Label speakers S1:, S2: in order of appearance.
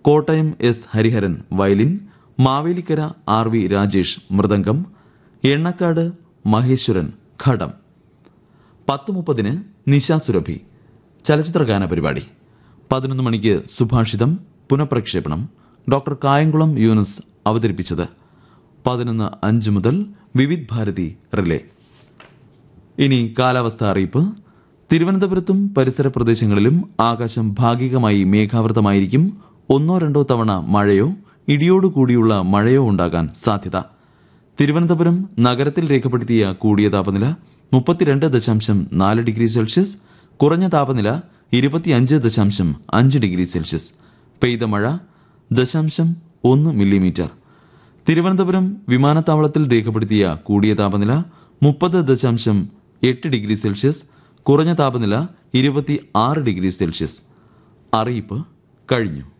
S1: Kottayam S Hariharan violin Mavelikkara R V Rajesh mridangam Ennakkad Maheshwaran ghatam പത്ത് മുപ്പതിന് നിശാസുരഭി ചലച്ചിത്രഗാന പരിപാടി പതിനൊന്ന് മണിക്ക് സുഭാഷിതം പുനഃപ്രക്ഷേപണം ഡോക്ടർ കായംകുളം യൂനസ് അവതരിപ്പിച്ചത് പതിനൊന്ന് അഞ്ച് മുതൽ വിവിധ് ഭാരതി റിലേ ഇനി കാലാവസ്ഥ അറിയിപ്പ് തിരുവനന്തപുരത്തും പരിസര പ്രദേശങ്ങളിലും ആകാശം ഭാഗികമായി മേഘാവൃതമായിരിക്കും ഒന്നോ രണ്ടോ തവണ മഴയോ ഇടിയോടുകൂടിയുള്ള മഴയോ ഉണ്ടാകാൻ സാധ്യത തിരുവനന്തപുരം നഗരത്തിൽ രേഖപ്പെടുത്തിയ കൂടിയ താപനില മുപ്പത്തിരണ്ട് ദശാംശം നാല് ഡിഗ്രി സെൽഷ്യസ് കുറഞ്ഞ താപനില ഇരുപത്തിയഞ്ച് ദശാംശം അഞ്ച് ഡിഗ്രി സെൽഷ്യസ് പെയ്ത മഴ ദശാംശം ഒന്ന് മില്ലിമീറ്റർ തിരുവനന്തപുരം വിമാനത്താവളത്തിൽ രേഖപ്പെടുത്തിയ കൂടിയ താപനില മുപ്പത് ദശാംശം എട്ട് ഡിഗ്രി സെൽഷ്യസ് കുറഞ്ഞ താപനില ഇരുപത്തി ആറ് ഡിഗ്രി സെൽഷ്യസ് അറിയിപ്പ് കഴിഞ്ഞു